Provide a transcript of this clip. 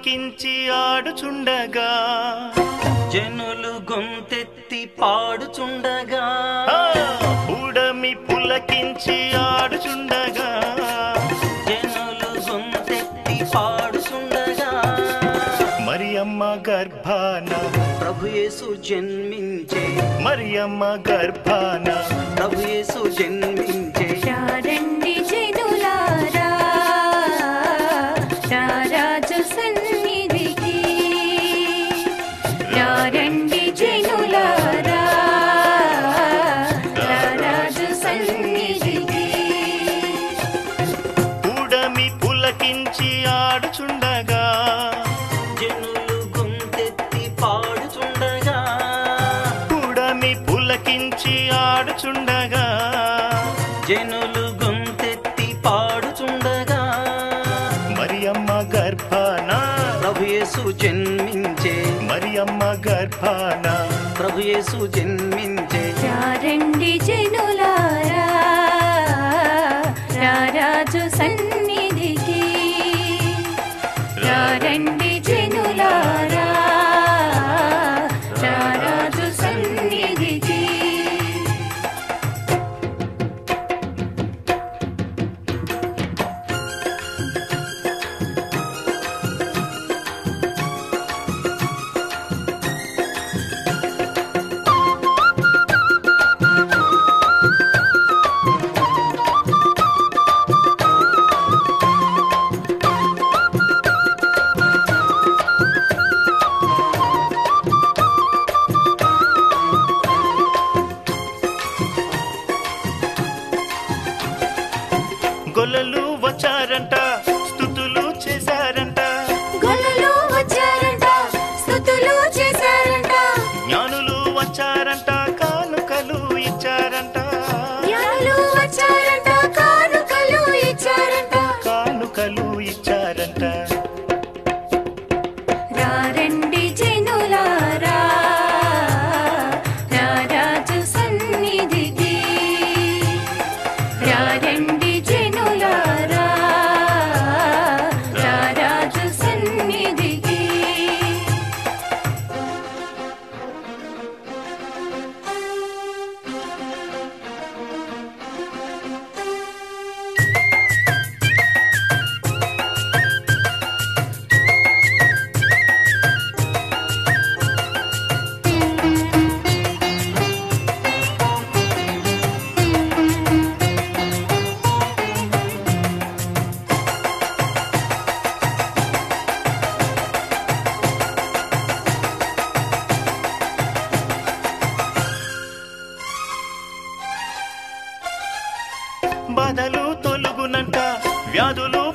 పులకించి ఆడుచుండగా జనులు గొంతెత్తి పాడుచుండగా ఆ, పుడమి పులకించి ఆడుచుండగా జనులు గొంతెత్తి పాడుచుండగా మరి అమ్మ గర్భాన ప్రభు యేసు జన్మించే మరి అమ్మ గర్భాన ప్రభు యేసు జన్మించే రండి జనులారా రారాజు సన్నిధికి రండి జనులారా రారాజు సన్నిధికి పుడమి పులకించి ఆడుచుండగా జనులు గొంతెత్తి పాడుచుండగా పుడమి పులకించి ఆడుచుండగా జనులు గొంతెత్తి పాడుచుండగా మరి అమ్మ గర్భాన ప్రభు యేసు జన్మించే మరి అమ్మ గర్భాన ప్రభు యేసు జన్మించే రండి జనులారా రారాజు సన్నిధికి రండి జనులారా రారాజు సన్నిధికి గొల్లలు వచ్చారంట స్థుతులు చేశారంట గొల్లలు వచ్చారంట స్తుతులు చేశారంట జ్ఞానులు వచ్చారంట కానుకలు ఇచ్చారంట జ్ఞానులు వచ్చారంట కానుకలు ఇచ్చారంట కానుకలు ఇచ్చారంట రారండి జనులారా రారాజు సన్నిధికి రారండి జనులారా రారాజు సన్నిధికి బాధలు తొలుగునంట వ్యాధులు